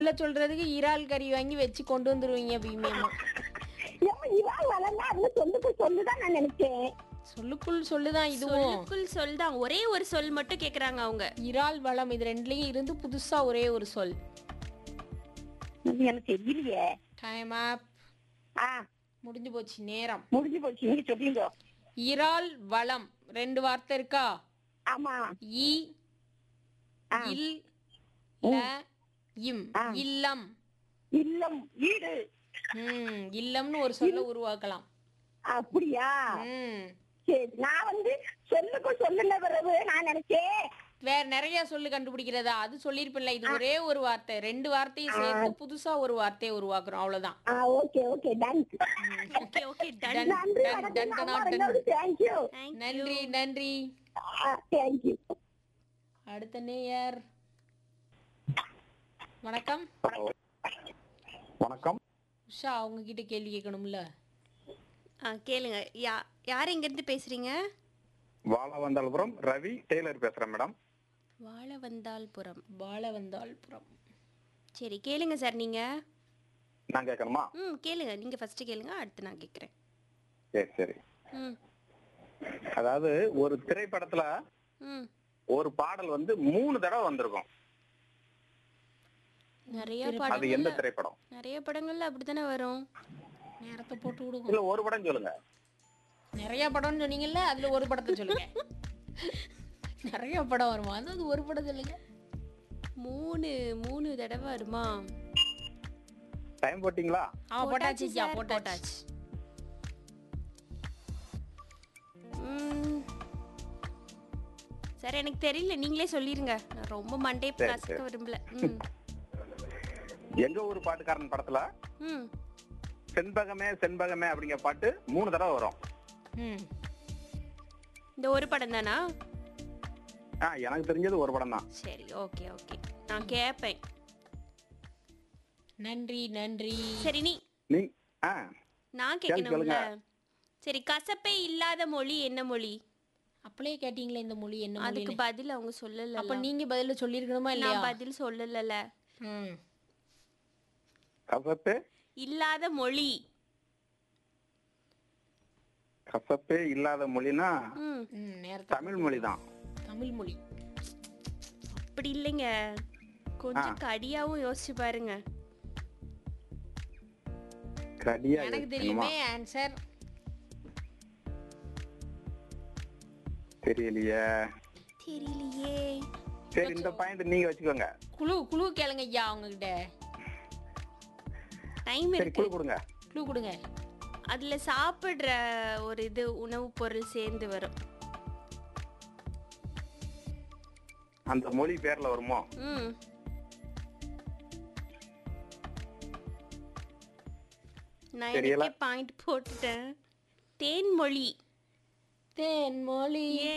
சிம்பிளா சொல்றதுக்கு இறால் கறி வாங்கி வச்சு கொண்டு வந்துருவீங்க பீமியம்மா ஏம்மா இவாள் வளர்ந்தா அதுல சொல்லுக்கு சொல்லுதான் நான் நினைச்சேன் சொல்லுக்குள் சொல்லுதான் இதுவும் சொல்லுக்குள் சொல் தான் ஒரே ஒரு சொல் மட்டும் கேக்குறாங்க அவங்க இறால் வளம் இது ரெண்டுலயும் இருந்து புதுசா ஒரே ஒரு சொல் இது எனக்கு தெரியலையே டைம் ஆப் ஆ முடிஞ்சு போச்சு நேரம் முடிஞ்சு போச்சு நீங்க சொல்லுங்க இறால் வளம் ரெண்டு வார்த்தை இருக்கா ஆமா இ ஆ. இல் ல இம் ஆ. இல்லம் இல்லம் வீடு ம் இல்லம்னு ஒரு சொல்ல உருவாக்கலாம் அப்படியா ம் சரி நான் வந்து சொல்லுக்கு சொல்லுன பிறகு நான் நினைச்சேன் வேற நிறைய சொல்லு கண்டுபிடிக்கிறதா அது சொல்லிருப்பில்ல இது ஒரே ஒரு வார்த்தை ரெண்டு வார்த்தையும் சேர்த்து புதுசா ஒரு வார்த்தையை உருவாக்குறோம் அவ்வளவுதான் ஆ okay okay done okay okay done done, நன்றி டன், வணக்கம் டன், அம்மா டன், ரெண்டாவது தேங்க்யூ நன்றி நன்றி தேங்க்யூ அடுத்த நேயர் வணக்கம் வணக்கம் உஷா அவங்க கிட்ட கேள்வி கேட்கணும்ல ஆ கேளுங்க யா யார் எங்க இருந்து பேசுறீங்க வாழவந்தாள்புரம் ரவி டெய்லர் பேசுறேன் மேடம் வாழ வந்தால்புரம் பால வந்தால் புறம் சரி கேளுங்க சார் நீங்க நான் கேட்கணுமா ம் கேளுங்க நீங்க ஃபர்ஸ்ட் கேளுங்க அடுத்து நான் கேக்குறேன் சரி சரி ம் அதாவது ஒரு திரைப்படத்துல ம் ஒரு பாடல் வந்து மூணு தடவை வந்திருக்கும் நிறைய அது படங்கள்ல எந்த திரைப்படம் நிறைய படங்கள்ல அப்படித்தானே வரும் நேரத்தை போட்டு விடுங்க இல்ல ஒரு படம் சொல்லுங்க நிறைய படம்னு சொன்னீங்கல்ல அதுல ஒரு படத்தை சொல்லுங்க நிறைய படம் வருமா அது அது ஒரு படம் சொல்லுங்க மூணு மூணு தடவை வருமா டைம் போட்டீங்களா ஆ போட்டாச்சு ஐயா சார், போட்டாச்சு ம். சார் எனக்கு தெரியல நீங்களே சொல்லிருங்க நான் ரொம்ப மண்டே சரி, கசக்க சரி. விரும்பல ம் எங்க ஊர் பாட்டுக்காரன் படத்துல ம் செண்பகமே செண்பகமே அப்படிங்கிற பாட்டு மூணு தடவை வரும் ம் இந்த ஒரு படம் தானா ஆ எனக்கு தெரிஞ்சது ஒரு படம் தான் சரி ஓகே ஓகே நான் கேட்பேன் நன்றி நன்றி சரி நீ நீ ஆ நான் கேளுங்க, கேட்கணும்ல கேளுங்க. சரி கசப்பே இல்லாத மொழி என்ன மொழி அப்படியே கேட்டீங்களே இந்த மொழி என்ன அதுக்கு மொழி பதில் அவங்க சொல்லல அப்ப நீங்க பதில சொல்லிருக்கணுமா இல்லையா நான் பதில் சொல்லல ம் கசப்பே இல்லாத மொழி கசப்பே இல்லாத மொழினா ம் ம் நேரத்தை தமிழ் மொழி தான் தமிழ் மொழி அப்படி இல்லைங்க கொஞ்சம் கடியாவும் யோசிச்சு பாருங்க கடியா எனக்கு யோசிக்கணுமா? தெரியுமே ஆன்சர் தெரியலையே தெரியலையே சரி இந்த பாயிண்ட் நீங்க வச்சுக்கோங்க குழு குழு கேளுங்க ஐயா அவங்க கிட்ட டைம் சரி இருக்கு குழு கொடுங்க குழு கொடுங்க அதுல சாப்பிடுற ஒரு இது உணவுப் பொருள் சேர்ந்து வரும் அந்த மொழி பேர்ல வருமோ ம் நான் தெரியல. எனக்கே பாயிண்ட் போட்டுட்டேன் தேன்மொழி தேன்மொழி ஏ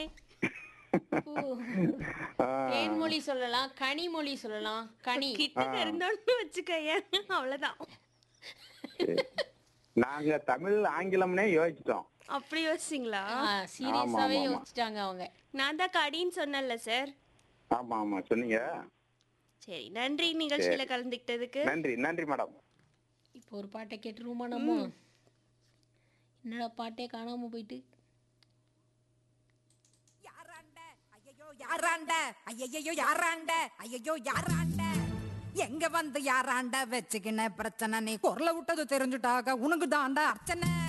ஆ, தேன்மொழி சொல்லலாம் கனிமொழி சொல்லலாம் கனி கிட்ட இருந்தோன்னு வச்சுக்கோங்க அவ்வளவுதான் சரி. நாங்க தமிழ் ஆங்கிலம்னே யோசிச்சிட்டோம் அப்படி யோசிச்சிங்களா சீரியஸாவே ஆமா, ஆமா. யோசிச்சிட்டாங்க அவங்க நான் தான் கடின்னு சொன்னேன்ல சார் ஆமா ஆமா சொன்னீங்க சரி நன்றி நிகழ்ச்சியில கலந்துக்கிட்டதுக்கு நன்றி நன்றி மேடம் இப்போ ஒரு பாட்டை கேட்டுருவோமா நம்ம என்னடா பாட்டே காணாம போயிட்டு யாராண்ட ஐயையோ யாராண்ட ஐயையோ யாராண்ட ஐயையோ யாராண்ட எங்க வந்து யாராண்ட வச்சுக்கின பிரச்சனை நீ குரல விட்டது தெரிஞ்சுட்டாக உனக்கு தாண்டா அர்ச்சனை